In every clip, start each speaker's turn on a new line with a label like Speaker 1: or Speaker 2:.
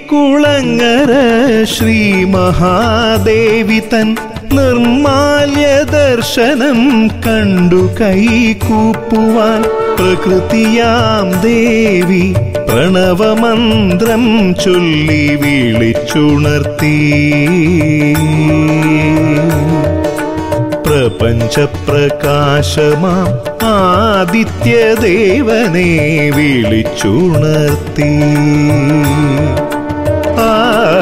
Speaker 1: ചെട്ടിക്കുളങ്ങര ശ്രീ മഹാദേവി തൻ നിർമാല്യ ദർശനം കണ്ടു കൈകൂപ്പുവാൻ പ്രകൃതിയാം ദേവി പ്രണവമന്ത്രം ചൊല്ലി വിളിച്ചുണർത്തി പ്രപഞ്ചപ്രകാശമാം ആദിത്യദേവനെ വിളിച്ചുണർത്തി ആ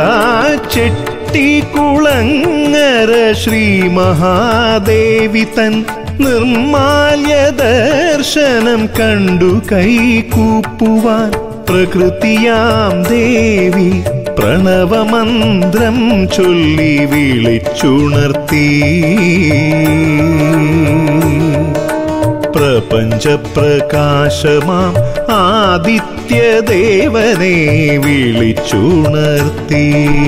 Speaker 1: ചെട്ടിക്കുളങ്ങര ശ്രീ മഹാദേവി തൻ നിർമാല്യ ദർശനം കണ്ടു കൈകൂപ്പുവാൻ പ്രകൃതിയാം ദേവി പ്രണവമന്ത്രം ചൊല്ലി വിളിച്ചുണർത്തി പ്രപഞ്ചപ്രകാശമാം ആദിത്യദേവനെ വിളിച്ചുണർത്തി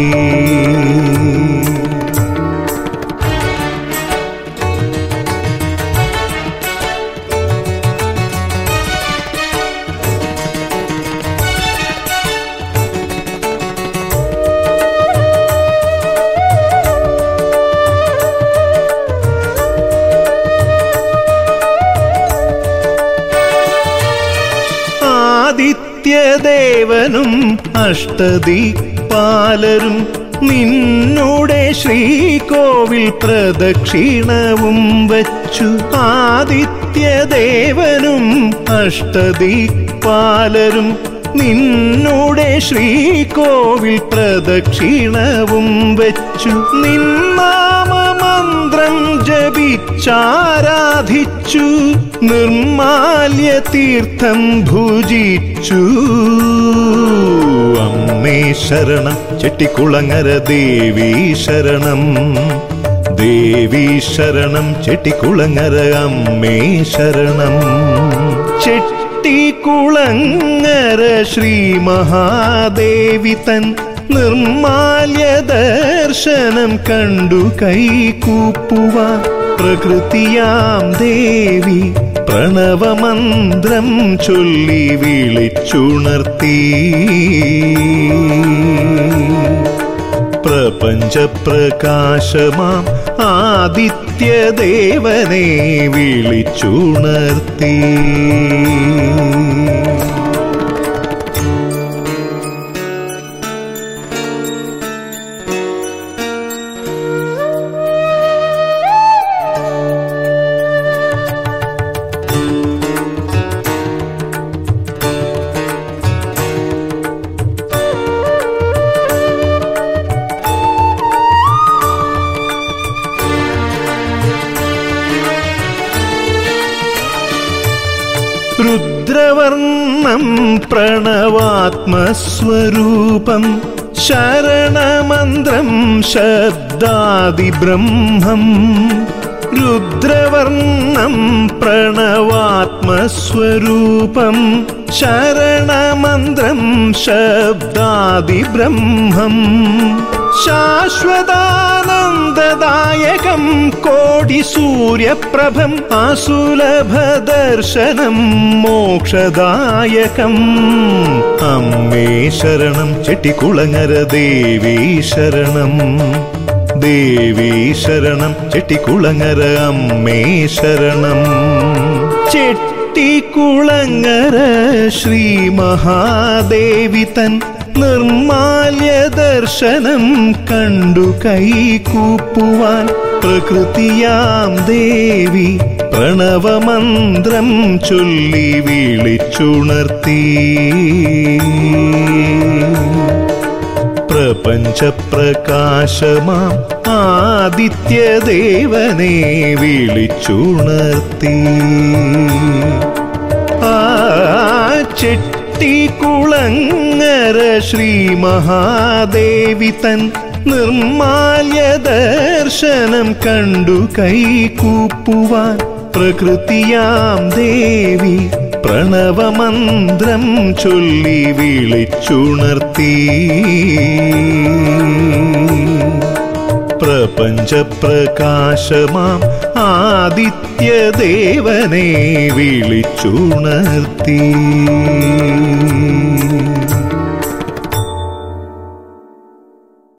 Speaker 1: ആദിത്യദേവനും അഷ്ടദി പാലരും നിന്നോടെ ശ്രീകോവിൽ പ്രദക്ഷിണവും വച്ചു ആദിത്യദേവനും അഷ്ടദി പാലരും നിന്നോടെ ശ്രീകോവിൽ പ്രദക്ഷിണവും വെച്ചു നിന്നാമമന്ത്രം ജപിച്ചാരാധിച്ചു നിർമാല്യ തീർത്ഥം ഭുജിച്ചു അമ്മേ ശരണം ചെട്ടിക്കുളങ്ങര ദേവി ശരണം ദേവി ശരണം ചെട്ടിക്കുളങ്ങര അമ്മേ ശരണം ചെട്ടിക്കുളങ്ങര ശ്രീ മഹാദേവി തൻ നിർമാല്യ ദർശനം കണ്ടു കൈകൂപ്പുവാൻ പ്രകൃതിയാം ദേവി പ്രണവമന്ത്രം ചൊല്ലി വിളിച്ചുണർത്തി പ്രപഞ്ചപ്രകാശമാം ആദിത്യദേവനെ വിളിച്ചുണർത്തി രുദ്രവർണം പ്രണവാത്മസ്വരൂപം ശരണമന്ത്രം ശബ്ദാദിബ്രഹ്മം രുദ്രവർണം പ്രണവാത്മസ്വരൂപം ശരണമന്ത്രം ശബ്ദാദിബ്രഹ്മം ശാശ്വതാനന്ദദായകം കോടി സൂര്യപ്രഭം അസുലഭദർശനം മോക്ഷദായകം അമ്മേ ശരണം ചെട്ടിക്കുളങ്ങര ദേവി ശരണം ദേവി ശരണം ചെട്ടിക്കുളങ്ങര അമ്മേ ശരണം ചെട്ടിക്കുളങ്ങര ശ്രീ മഹാദേവി തൻ നിർമാല്യ ദർശനം കണ്ടു കൈകൂപ്പുവാൻ പ്രകൃതിയാം ദേവി പ്രണവമന്ത്രം ചൊല്ലി വിളിച്ചുണർത്തി പ്രപഞ്ചപ്രകാശമാം ആദിത്യദേവനെ വിളിച്ചുണർത്തി ആ ചെട്ടിക്കുളങ്ങര ശ്രീ മഹാദേവി തൻ നിർമാല്യ ദർശനം കണ്ടു കൈകൂപ്പുവാൻ പ്രകൃതിയാം ദേവി പ്രണവമന്ത്രം ചൊല്ലി വിളിച്ചുണർത്തി പ്രപഞ്ചപ്രകാശമാം ആദിത്യദേവനെ വിളിച്ചുണർത്തി